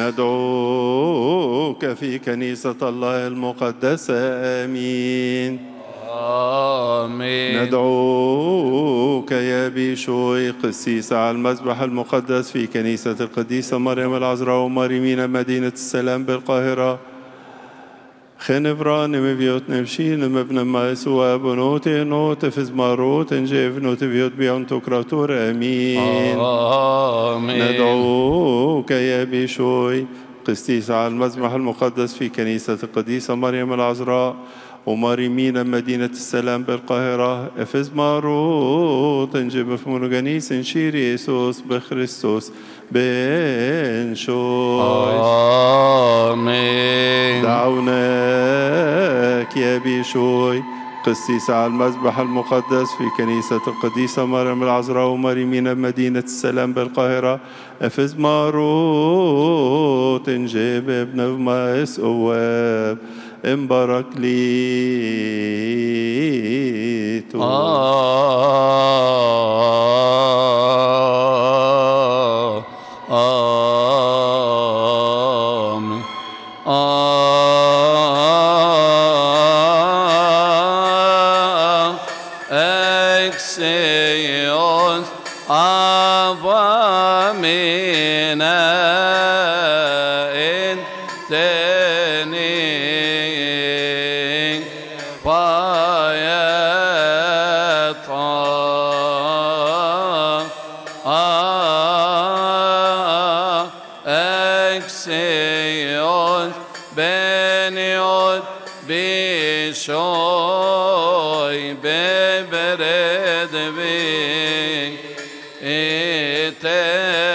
ندعوك في كنيسة الله المقدسة آمين آمين ندعوك يا بيشوي قسيس على المذبح المقدس في كنيسة القديسة مريم العذراء ومريمين مدينة السلام بالقاهرة خنفران مفيوت نمشين مبنى ما يسوى بنوتي نوت فزماروت نجيف نوت فيوت بيون تكراتور امين آمين ندعوك يا بيشوي قسيس على المذبح المقدس في كنيسة القديسة مريم العذراء وماريمين مدينة السلام بالقاهرة افز ماروت نجيب في مونوغانيس نشير يسوس بخريستوس بن شوي آمين دعوناك يا بيشوي قسيس على المذبح المقدس في كنيسة القديسة مريم العذراء ومريمين مدينة السلام بالقاهرة افز ماروت نجيب ابن مايس اواب امبارك لي تو آه آمين آه Exios avamina in teni payeta ah Exios beniot bishoy bebered vi ite